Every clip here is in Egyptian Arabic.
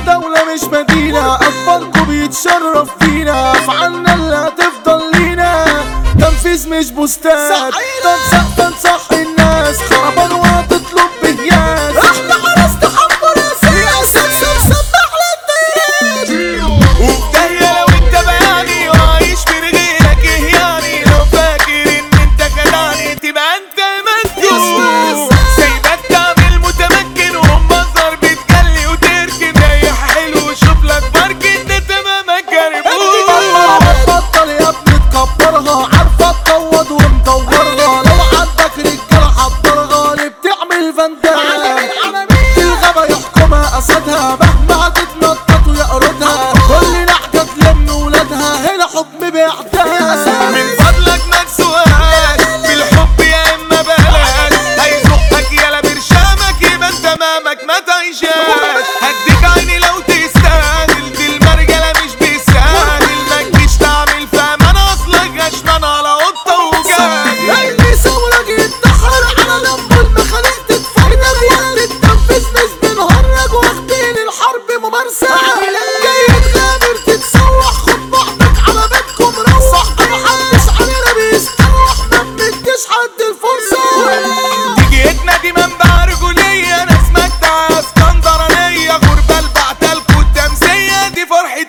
دولة مش مدينة أكبركم بيتشرف فينا فعنا اللي هتفضل لينا تنفيذ مش بوستات تنصح تنصح الناس خربان وهتطلب بهياس احنا خلاص تحمر يا سياسة سبح للديان وبداية لو انت بياني وعايش من غيرك اهياني لو فاكر ان انت خدعني تبقى انت المندوب سايبك تعمل متمكن ومصدر بتجلي وتركن ريح حلو وشوف لك ماركت ده تمامك جربوه بطل يا ابني تكبرها عارفة تطود ومدورها لو عندك رجالة حضرها اللي بتعمل فندان الغابة يحكمها أسدها مهما تتنطط ويقردها كل نحجة تلم ولادها هنا حكم بإعدام من فضلك ما تسواش بالحب يا اما بلاش هيزقك يالا برشامك يبقى انت امامك ما تعيشاش هديك عيني لو تستاهل دي المرجله مش بيسهل ما تجيش تعمل فاهم انا اصلك غشمان على قطه وجاي اللي ثورك يتدحر على لمبه المخاليق تتفرج واللي تنفذ مش بنهرج واخدين الحرب ممارسة جاي تغامر تتسوح خد بعضك على بيتكم روح محدش علينا بيستروح ما بنديش حد الفرصة دي جيتنا دي منبع رجولية ناس مجدع اسكندرانية غربة البعتلكوا التمسية دي فرحة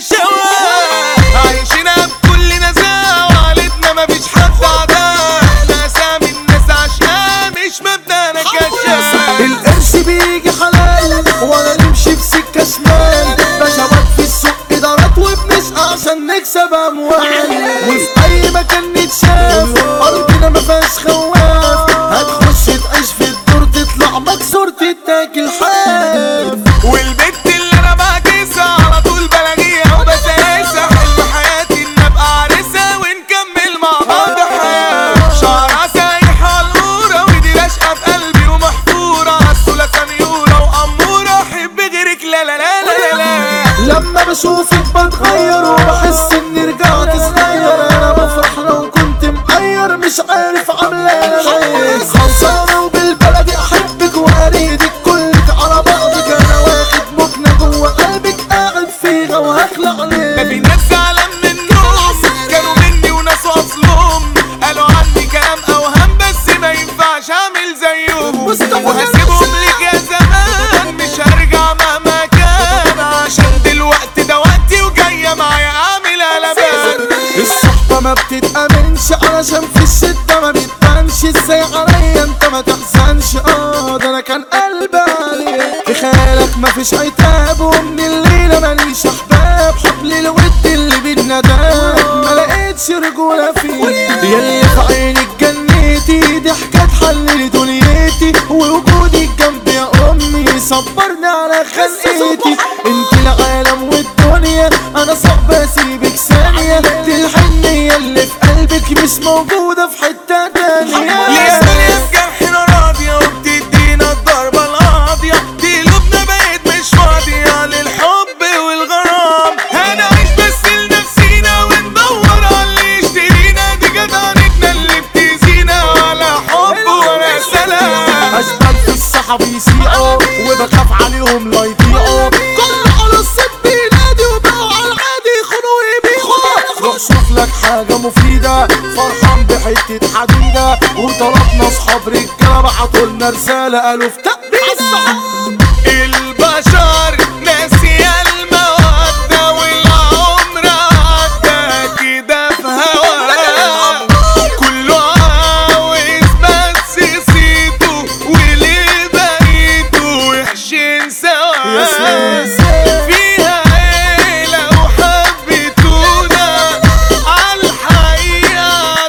المشاوة عايشينها بكل نزاهة وعيلتنا مفيش حد عداها احنا اسامي الناس عشقها مش مبدأنا كشاف القرش بيجي حلال ولا نمشي بسكة شمال بشوات في السوق إدارات وبنشقى عشان نكسب أموال وفي أي مكان نتشاف أرضنا مفيهاش خواف هتخش تعيش في الدور تطلع مكسور تتاكل حاف والبت اللي انا بعكسها على طول بلاقيها وبسايسها حلم حياتي ان ابقى عريسها ونكمل مع بعض حياه شعرها سايحه على القوره ودي راشقه في قلبي ومحفوره عسوله سنيوره واموره احب غيرك لا لا لا لا لا لما بشوفك بتغير وبحس اني رجعت صغير انا بفرح لو كنت مقير مش عارف عامله ايه خلصانه وبالبلدي احبك واريدك كلك على بعضك انا واخد مكنه جوه قلبك قاعد فيها وهخلع ده في عليه ناس زعلان منهم كانوا مني وناس اصلهم قالوا عني كلام اوهام بس ما ينفعش اعمل زيهم مصطفى وهسيبهم ليك يا زمان مش هرجع مهما كان عشان دلوقتي ده وقتي وجايه معايا اعمل قلبان الصحبة ما بتتأمنش علشان في الشدة ما بتبانش ازاي عليا انت ما تحزنش اه ده انا كان قلبي عليك في خيالك ما فيش عتاب ومن الليلة ماليش احباب حبل الود اللي بينا ده ما لقيتش رجولة فيه ياللي في عينك جنيتي ضحكة تحلل دنيتي ووجودك جنبي يا امي صبرني على خلقتي انت العالم والدنيا انا صعب اسيبك ثانية دي الحنية اللي في قلبك مش موجودة في حتة تانية لسه في جرحنا راضية وبتدينا الضربة القاضية دي قلوبنا بقت مش فاضية للحب والغرام هنعيش بس لنفسينا وندور على اللي يشترينا دي جدعنتنا اللي بتأذينا على حب ولا سلام اشبال في الصحاب يسيئوا وبخاف عليهم لا يضيعوا كل على الصيت بينادي وبقوا على العادي يخونوا ويبيعوا روح شوف لك حاجة مفيدة فرحان بحتة حديدة وطلبنا اصحاب رجالة بعتوا لنا رسالة قالوا في تأبيدة البشر ناسية المودة والعمر عدى كده في هوا كله عاوز بس يسيبه وليه بقيته وحشين سوا يا سلام. فيها ايه لو حبيتونا عالحقيقة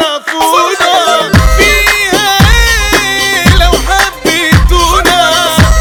تعرفونا فيها ايه لو حبيتونا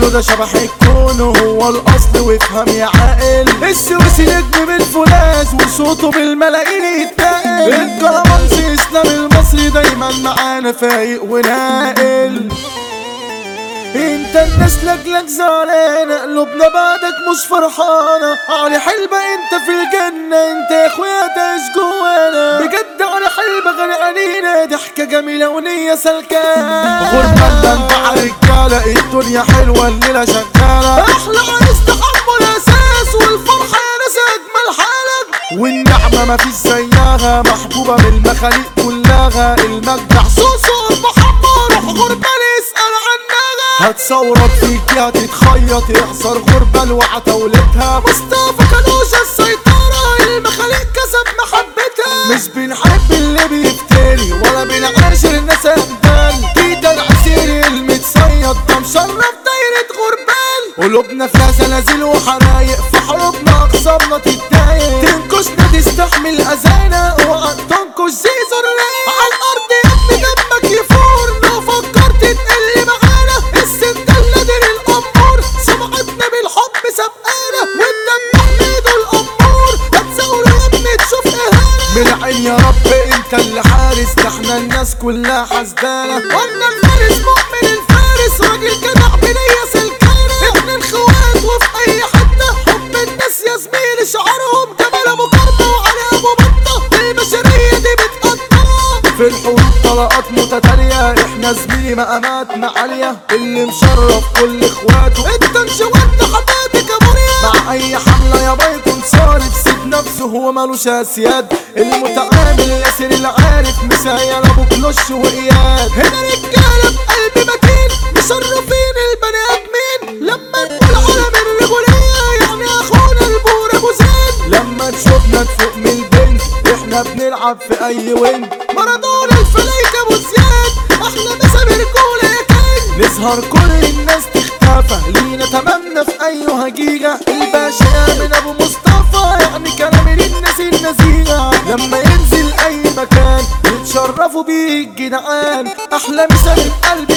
كله ده شبح الكون وهو الاصل وافهم يا عاقل السويسي نجم بالفولاذ وصوته بالملايين يتنقل الكرمانسي اسلام المصري دايما معانا فايق وناقل انت الناس لجلك زعلانة قلوبنا بعدك مش فرحانة علي حلبة انت في الجنة انت يا اخويا تعيش جوانا بجد علي حلبة غالي علينا ضحكة جميلة ونية سلكانة غربة ده انت على رجالة الدنيا حلوة الليلة شغالة احلى عريس تحمل اساس والفرحة يا ناس اجمل حالك والنعمة مفيش زيها محبوبة من المخاليق كلها المجدع سوسو المحمر روح غربة اسأل عنها هتصورك فيك هتتخيط يحصر غربة وعتولتها مصطفى كانوش السيطرة المخاليق كسب محبتها مش بنحب اللي بيفتري ولا بنعاشر الناس اهدال كده العسيري المتصيد ده مشرف دايرة غربال قلوبنا فيها زلازل وحرايق في حروبنا اقسامنا تتضايق تنكشنا تستحمل اذانا اوعى تنكش زيزو الرايق على الارض يا ابني دمك يفور لو فكرت تقل معانا السندال نادر الامور سمعتنا بالحب سبقانا وانت التحميد الامور هتزاولوا يا ابني تشوف اهانه من عين يا رب انت اللي حارس ده احنا الناس كلها حسدانه قلنا الفارس مؤمن الفارس راجل جدع بنيه سلكانه ابن الخوات وفي اي حته حب الناس يا زميلي شعارهم جمال ابو كرمه وعلي ابو بطه البشريه دي بتقطع في الحروب طلقات متتالية احنا زميلي مقاماتنا عالية اللي مشرف كل اخواته انت انشوت حباتك يا مريم مع اي حملة يا بايكون صارف سيب نفسه هو مالوش اسياد المتعامل ياسر العارف مسايل ابو كلوش واياد هنا رجالة بقلب متين مشرفين البني ادمين لما نقول علم الرجولية يعني اخونا البور ابو زين لما تشوفنا تفوق من البنك احنا بنلعب في اي وينج مارادونا الفلايك ابو زياد احنا مسا برجولة يا كينج نسهر كل الناس تختفى لينا تمامنا في اي هجيجة الباشا من ابو مصطفى يعني كلام للناس النزيهة لما ينزل اي مكان يتشرفوا بيه الجدعان احلى مسا من قلب